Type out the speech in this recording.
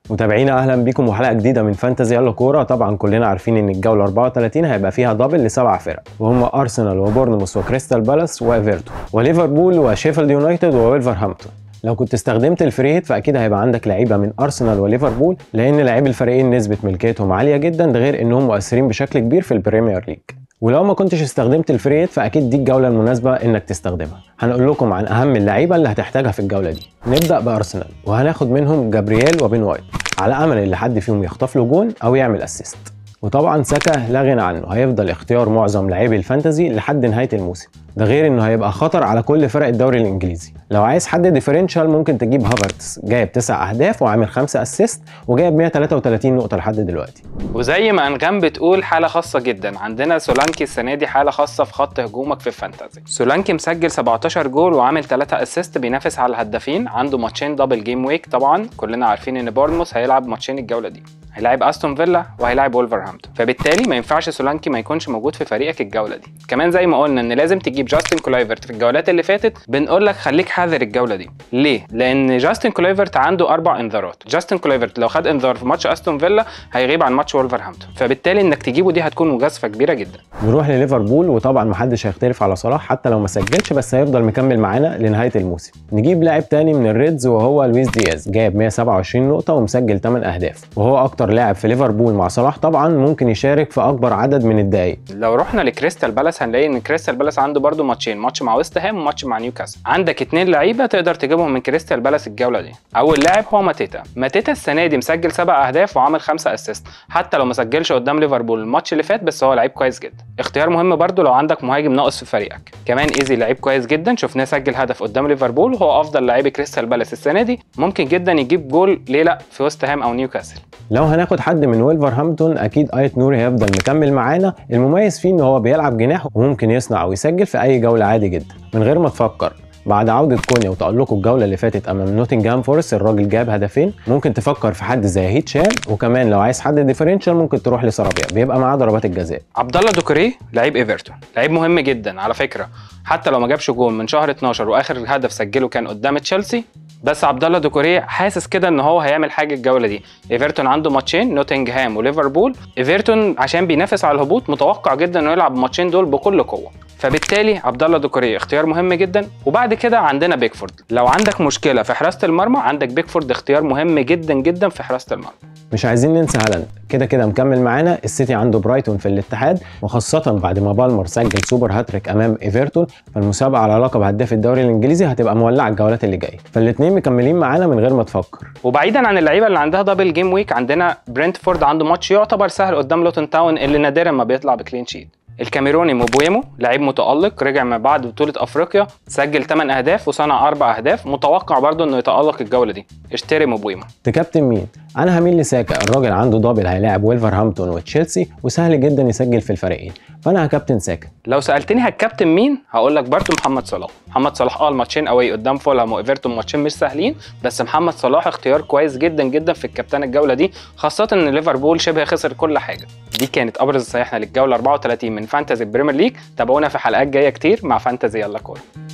متابعينا اهلا بيكم وحلقه جديده من فانتزي يلا كوره طبعا كلنا عارفين ان الجوله 34 هيبقى فيها دبل لسبع فرق وهم ارسنال وبورنموث وكريستال بالاس وايفرتون وليفربول وشيفيلد يونايتد وولفرهامبتون لو كنت استخدمت الفريت فاكيد هيبقى عندك لعيبه من ارسنال وليفربول لان لاعبي الفريقين نسبه ملكيتهم عاليه جدا ده غير انهم مؤثرين بشكل كبير في البريمير ليج ولو ما كنتش استخدمت الفريت فاكيد دي الجوله المناسبه انك تستخدمها هنقول لكم عن اهم اللعيبه اللي هتحتاجها في الجوله دي نبدا بارسنال وهناخد منهم جابرييل وبين وايت على امل ان حد فيهم يخطف له جون او يعمل اسيست وطبعا ساكا لا غنى عنه هيفضل اختيار معظم لاعبي الفانتزي لحد نهايه الموسم ده غير انه هيبقى خطر على كل فرق الدوري الانجليزي لو عايز حد ديفرنشال ممكن تجيب هافرتس جايب 9 اهداف وعامل 5 اسيست وجايب 133 نقطه لحد دلوقتي وزي ما انغام بتقول حاله خاصه جدا عندنا سولانكي السنه دي حاله خاصه في خط هجومك في الفانتازي سولانكي مسجل 17 جول وعامل 3 اسيست بينافس على الهدافين عنده ماتشين دبل جيم ويك طبعا كلنا عارفين ان بورنموث هيلعب ماتشين الجوله دي هيلاعب استون فيلا وهيلاعب وولفرهامبتون فبالتالي ما ينفعش سولانكي ما يكونش موجود في فريقك الجوله دي كمان زي ما قلنا ان لازم تجيب جاستن كولايفرت في الجولات اللي فاتت بنقول لك خليك حذر الجوله دي ليه لان جاستن كولايفرت عنده اربع انذارات جاستن كولايفرت لو خد انذار في ماتش استون فيلا هيغيب عن ماتش وولفرهامبتون فبالتالي انك تجيبه دي هتكون مجازفه كبيره جدا نروح لليفربول وطبعا محدش هيختلف على صلاح حتى لو ما سجلش بس هيفضل مكمل معانا لنهايه الموسم نجيب لاعب تاني من الريدز وهو لويس دياز جايب 127 نقطه ومسجل 8 اهداف وهو اكتر لاعب في ليفربول مع صلاح طبعا ممكن يشارك في اكبر عدد من الدقائق لو رحنا لكريستال بالاس هنلاقي ان كريستال بالاس عنده برده ماتشين ماتش مع ويست هام وماتش مع نيوكاسل عندك اتنين لعيبه تقدر تجيبهم من كريستال بالاس الجوله دي اول لاعب هو ماتيتا ماتيتا السنه دي مسجل سبع اهداف وعامل خمسة اسيست حتى لو ما سجلش قدام ليفربول الماتش اللي فات بس هو لعيب كويس جدا اختيار مهم برده لو عندك مهاجم ناقص في فريقك كمان ايزي لعيب كويس جدا شفناه سجل هدف قدام ليفربول وهو افضل لعيب كريستال بالاس السنه دي ممكن جدا يجيب جول ليه لا في ويست هام او نيوكاسل لو هناخد حد من ويلفرهامبتون اكيد ايت نوري هيفضل مكمل معانا المميز فيه ان هو بيلعب جناح وممكن يصنع او يسجل في اي جوله عادي جدا من غير ما تفكر بعد عودة كونيا وتألقه الجولة اللي فاتت أمام نوتنجهام فورست الراجل جاب هدفين ممكن تفكر في حد زي هيتشال وكمان لو عايز حد ديفرنشال ممكن تروح لسرابيا بيبقى معاه ضربات الجزاء عبد الله دوكوري لعيب ايفرتون لعيب مهم جدا على فكرة حتى لو ما جابش جول من شهر 12 واخر هدف سجله كان قدام تشيلسي بس عبد الله دوكوري حاسس كده ان هو هيعمل حاجه الجوله دي ايفرتون عنده ماتشين نوتنجهام وليفربول ايفرتون عشان بينافس على الهبوط متوقع جدا انه يلعب الماتشين دول بكل قوه فبالتالي عبد الله دوكوري اختيار مهم جدا وبعد كده عندنا بيكفورد لو عندك مشكله في حراسه المرمى عندك بيكفورد اختيار مهم جدا جدا في حراسه المرمى مش عايزين ننسى هالاند كده كده مكمل معانا السيتي عنده برايتون في الاتحاد وخاصة بعد ما بالمر سجل سوبر هاتريك امام ايفرتون فالمسابقة على لقب هداف الدوري الانجليزي هتبقى مولعة الجولات اللي جايه فالاثنين مكملين معانا من غير ما تفكر وبعيدا عن اللعيبة اللي عندها دبل جيم ويك عندنا برنتفورد عنده ماتش يعتبر سهل قدام لوتن تاون اللي نادرا ما بيطلع بكلين شيت الكاميروني موبويمو لعيب متألق رجع من بعد بطولة أفريقيا سجل 8 أهداف وصنع 4 أهداف متوقع برضه إنه يتألق الجولة دي اشتري موبويمو تكابتن مين؟ أنا هميل لساكا الراجل عنده دبل هيلاعب ويلفرهامبتون وتشيلسي وسهل جدا يسجل في الفريقين فأنا هكابتن ساكا لو سألتني هتكابتن مين هقول لك برضه محمد صلاح محمد صلاح اه الماتشين قوي قدام فولهام وايفرتون ماتشين مش سهلين بس محمد صلاح اختيار كويس جدا جدا في الكابتن الجولة دي خاصة إن ليفربول شبه خسر كل حاجة دي كانت أبرز نصايحنا للجولة 34 من فانتزي بريمير ليج تابعونا في حلقات جاية كتير مع فانتزي يلا كوره